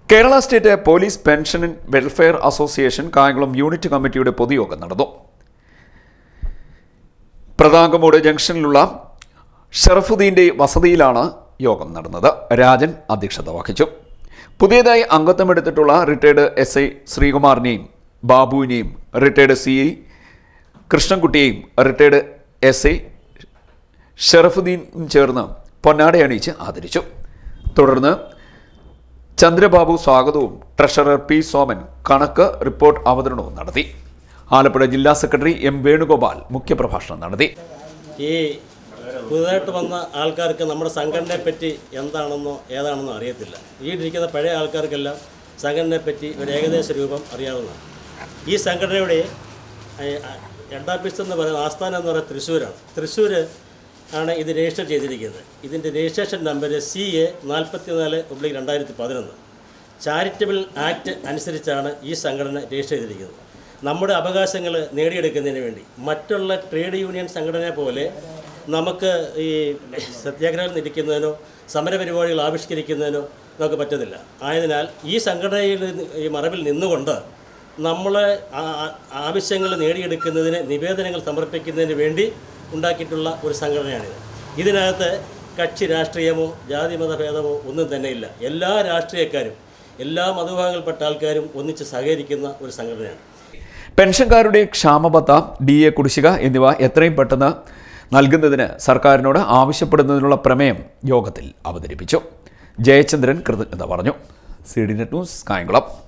Kerala state police pension and welfare association Kayamkulam unit കമ്മിറ്റിയുടെ പൊതുയോഗം നടന്നു പ്രതാങ്കമൂട് ജംഗ്ഷനിലുള്ള ഷറഫുദ്ദീന്റെ വസതിയിലാണ് യോഗം നടന്നത് രാജൻ അധ്യക്ഷത വഹിച്ചു പുതിയതായി അംഗത്വമെടുത്തിട്ടുള്ള റിട്ടയർഡ് എസ് ഐ ശ്രീകുമാറിനെയും ബാബുവിനെയും റിട്ടയർഡ് സി ഐ കൃഷ്ണൻകുട്ടിയെയും റിട്ടയർഡ് എസ് ഐ ഷറഫുദ്ദീനും ചേർന്ന് പൊന്നാട അണിയിച്ച് ആദരിച്ചു തുടർന്ന് ചന്ദ്രബാബു സ്വാഗതവും ട്രഷറർ പി സോമൻ കണക്ക് റിപ്പോർട്ട് അവതരണവും നടത്തി ആലപ്പുഴ ജില്ലാ സെക്രട്ടറി എം വേണുഗോപാൽ മുഖ്യപ്രഭാഷണം നടത്തി ഈ പുതുതായിട്ട് വന്ന ആൾക്കാർക്ക് നമ്മുടെ സംഘടനയെ പറ്റി എന്താണെന്നോ ഏതാണെന്നോ അറിയത്തില്ല ഈ ഇരിക്കുന്ന പഴയ ആൾക്കാർക്കെല്ലാം സംഘടനയെ പറ്റി ഒരു ഏകദേശ രൂപം അറിയാവുന്നതാണ് ഈ സംഘടനയുടെ ഹെഡ് ഓഫീസ് എന്ന് പറയുന്ന ആസ്ഥാനം എന്ന് പറയുന്നത് തൃശ്ശൂരാണ് തൃശ്ശൂർ ആണ് ഇത് രജിസ്റ്റർ ചെയ്തിരിക്കുന്നത് ഇതിൻ്റെ രജിസ്ട്രേഷൻ നമ്പർ സി എ നാൽപ്പത്തി നാല് ഒബ്ലിക് രണ്ടായിരത്തി പതിനൊന്ന് ചാരിറ്റബിൾ ആക്ട് അനുസരിച്ചാണ് ഈ സംഘടന രജിസ്റ്റർ ചെയ്തിരിക്കുന്നത് നമ്മുടെ അവകാശങ്ങൾ നേടിയെടുക്കുന്നതിന് വേണ്ടി മറ്റുള്ള ട്രേഡ് യൂണിയൻ സംഘടന പോലെ നമുക്ക് ഈ സത്യാഗ്രഹം നിൽക്കുന്നതിനോ സമരപരിപാടികൾ ആവിഷ്കരിക്കുന്നതിനോ നമുക്ക് പറ്റുന്നില്ല ആയതിനാൽ ഈ സംഘടനയിൽ ഈ മറവിൽ നിന്നുകൊണ്ട് നമ്മളെ ആവശ്യങ്ങൾ നേടിയെടുക്കുന്നതിന് നിവേദനങ്ങൾ സമർപ്പിക്കുന്നതിന് വേണ്ടി ഉണ്ടാക്കിയിട്ടുള്ള ഒരു സംഘടനയാണിത് ഇതിനകത്ത് കക്ഷി രാഷ്ട്രീയമോ ജാതി മതഭേദമോ ഒന്നും തന്നെയില്ല എല്ലാ രാഷ്ട്രീയക്കാരും എല്ലാ മതവിഭാഗങ്ങളിൽപ്പെട്ട ആൾക്കാരും ഒന്നിച്ച് സഹകരിക്കുന്ന ഒരു സംഘടനയാണ് പെൻഷൻകാരുടെ ക്ഷാമബത്ത ഡി എ കുടിശ്ശിക എന്നിവ എത്രയും പെട്ടെന്ന് നൽകുന്നതിന് സർക്കാരിനോട് ആവശ്യപ്പെടുന്നതിനുള്ള പ്രമേയം യോഗത്തിൽ അവതരിപ്പിച്ചു ജയചന്ദ്രൻ കൃതജ്ഞത പറഞ്ഞു C D net news Kayamkulam